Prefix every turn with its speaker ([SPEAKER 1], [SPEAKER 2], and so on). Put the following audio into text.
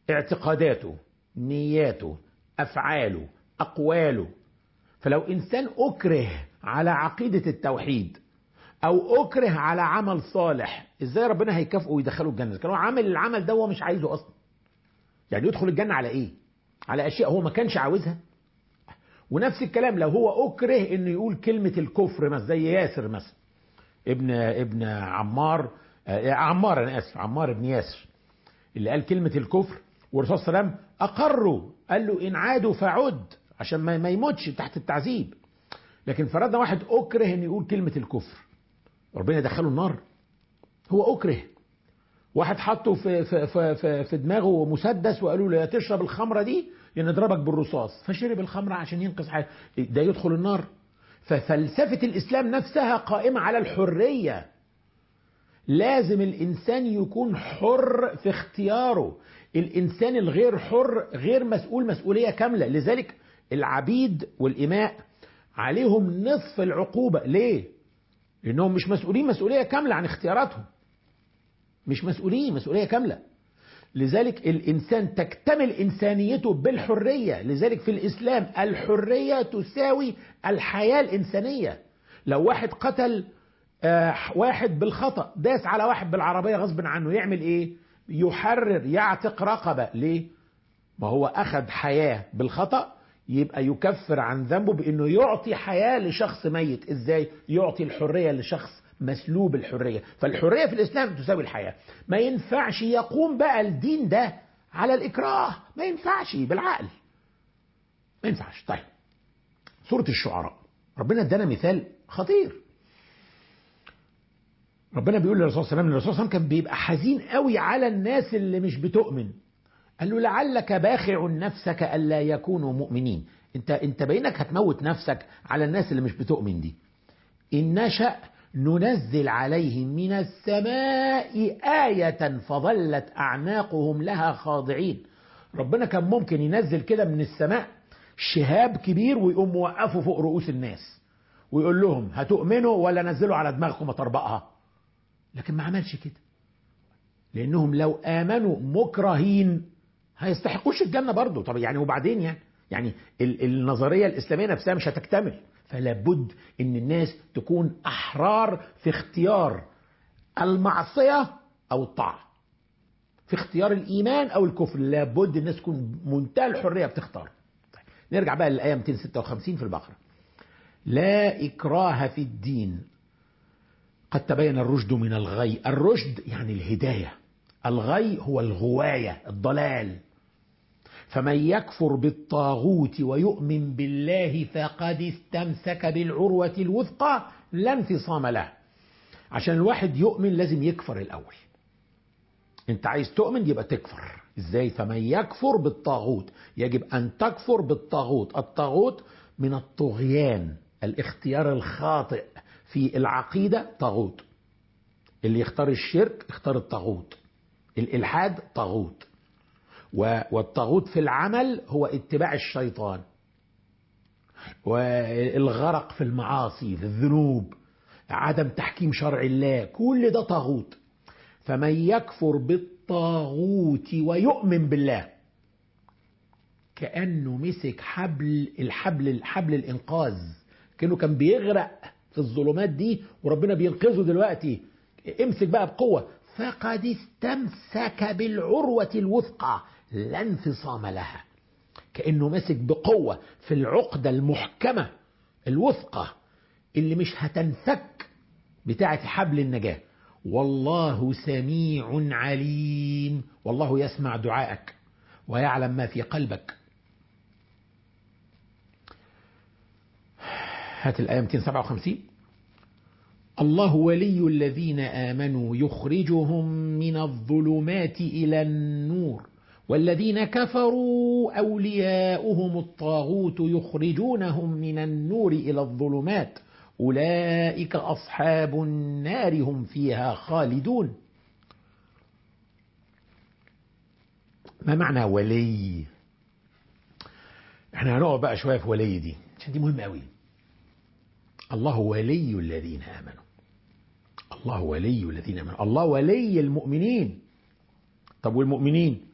[SPEAKER 1] اعتقاداته نياته افعاله اقواله فلو انسان اكره على عقيده التوحيد او اكره على عمل صالح ازاي ربنا هيكافئه ويدخله الجنه كان هو عامل العمل ده هو مش عايزه اصلا يعني يدخل الجنه على ايه على اشياء هو ما كانش عاوزها ونفس الكلام لو هو اكره انه يقول كلمه الكفر مثلا زي ياسر مثلا ابن ابن عمار آه عمار انا اسف عمار ابن ياسر اللي قال كلمه الكفر والرسول صلى الله عليه وسلم اقروا قال له ان عادوا فعد عشان ما, ما يموتش تحت التعذيب لكن فرضنا واحد اكره انه يقول كلمه الكفر ربنا يدخله النار هو اكره واحد حطه في في في في, في دماغه مسدس وقالوا له يا تشرب الخمره دي يا نضربك بالرصاص فشرب الخمره عشان ينقذ حياته ده يدخل النار ففلسفه الاسلام نفسها قائمه على الحريه لازم الانسان يكون حر في اختياره الانسان الغير حر غير مسؤول مسؤوليه كامله لذلك العبيد والاماء عليهم نصف العقوبه ليه لانهم مش مسؤولين مسؤوليه كامله عن اختياراتهم مش مسؤولين مسؤوليه كامله لذلك الانسان تكتمل انسانيته بالحريه لذلك في الاسلام الحريه تساوي الحياه الانسانيه لو واحد قتل واحد بالخطا داس على واحد بالعربيه غصب عنه يعمل ايه يحرر يعتق رقبه ليه ما هو اخذ حياه بالخطا يبقى يكفر عن ذنبه بانه يعطي حياه لشخص ميت ازاي يعطي الحريه لشخص مسلوب الحريه فالحريه في الاسلام تساوي الحياه ما ينفعش يقوم بقى الدين ده على الاكراه ما ينفعش بالعقل ما ينفعش طيب سوره الشعراء ربنا ادانا مثال خطير ربنا بيقول للرسول صلى الله عليه وسلم الرسول صلى الله عليه وسلم كان بيبقى حزين قوي على الناس اللي مش بتؤمن قال له لعلك باخع نفسك الا يكونوا مؤمنين انت انت بينك هتموت نفسك على الناس اللي مش بتؤمن دي ان نشأ ننزل عليهم من السماء آية فظلت أعناقهم لها خاضعين ربنا كان ممكن ينزل كده من السماء شهاب كبير ويقوم موقفه فوق رؤوس الناس ويقول لهم هتؤمنوا ولا نزلوا على دماغكم اطربقها لكن ما عملش كده لانهم لو امنوا مكرهين هيستحقوش الجنه برضه طب يعني وبعدين يعني يعني النظريه الاسلاميه نفسها مش هتكتمل فلا بد ان الناس تكون احرار في اختيار المعصيه او الطاعه في اختيار الايمان او الكفر لابد الناس تكون منتهى الحريه بتختار طيب. نرجع بقى للايه 256 في البقره لا اكراه في الدين قد تبين الرشد من الغي الرشد يعني الهدايه الغي هو الغوايه الضلال فمن يكفر بالطاغوت ويؤمن بالله فقد استمسك بالعروة الوثقى لا انفصام له عشان الواحد يؤمن لازم يكفر الأول انت عايز تؤمن يبقى تكفر ازاي فمن يكفر بالطاغوت يجب ان تكفر بالطاغوت الطاغوت من الطغيان الاختيار الخاطئ في العقيدة طاغوت اللي يختار الشرك اختار الطاغوت الإلحاد طاغوت والطاغوت في العمل هو اتباع الشيطان والغرق في المعاصي في الذنوب عدم تحكيم شرع الله كل ده طاغوت فمن يكفر بالطاغوت ويؤمن بالله كأنه مسك حبل الحبل الحبل الإنقاذ كأنه كان بيغرق في الظلمات دي وربنا بينقذه دلوقتي امسك بقى بقوة فقد استمسك بالعروة الوثقى لا انفصام لها كأنه ماسك بقوة في العقدة المحكمة الوثقة اللي مش هتنفك بتاعة حبل النجاة والله سميع عليم والله يسمع دعائك ويعلم ما في قلبك هات الآية 257 الله ولي الذين آمنوا يخرجهم من الظلمات إلى النور والذين كفروا أولياؤهم الطاغوت يخرجونهم من النور إلى الظلمات أولئك أصحاب النار هم فيها خالدون ما معنى ولي احنا هنقعد بقى شوية في ولي دي عشان دي مهمة قوي الله ولي الذين آمنوا الله ولي الذين آمنوا الله ولي المؤمنين طب والمؤمنين